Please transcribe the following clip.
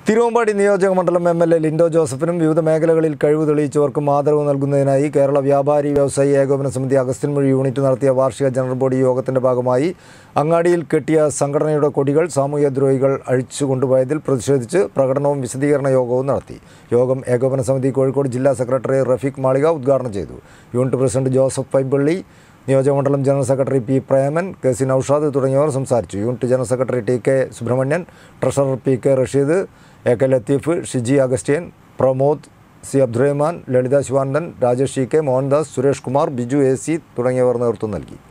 തിരുവമ്പാടി നിയോജക മണ്ഡലം M L A Lindo ജോസഫിനും വിവിധ മേഖലകളിൽ കഴിവ് തെളിയിച്ചവർക്കും ആദരവ് നൽകുന്നതിനായി കേരള വ്യാപാരി വ്യവസായി ഏകോപന സമിതി അഗസ്ത്യൻമൊഴി യൂണിറ്റ് നടത്തിയ വാർഷിക ജനറൽ ബോഡി യോഗത്തിന്റെ ഭാഗമായി അങ്ങാടിയിൽ കെട്ടിയ സംഘടനയുടെ കൊടികൾ സാമൂഹ്യദ്രോഹികൾ അഴിച്ചു കൊണ്ടുപോയതിൽ പ്രതിഷേധിച്ച് പ്രകടനവും വിശദീകരണ യോഗവും നടത്തി യോഗം ഏകോപന സമിതി കോഴിക്കോട് ജില്ലാ സെക്രട്ടറി റഫീഖ് മാളിക ഉദ്ഘാടനം ചെയ്തു യൂണിറ്റ് പ്രസിഡന്റ് ജോസഫ് പൈമ്പള്ളി നിയോജകമണ്ഡലം general secretary P Preman K C Naushad തുടങ്ങിയവർ സംസാരിച്ചു unit general secretary T K Subramanian treasurer P K Rasheed A K Latheef Shiji Augustine Pramod C Abdurahman Lalitha Sivanandan Rajesh ഷി K Mohandas Suresh Kumar Biju A C തുടങ്ങിയവർ നേതൃത്വം നൽകി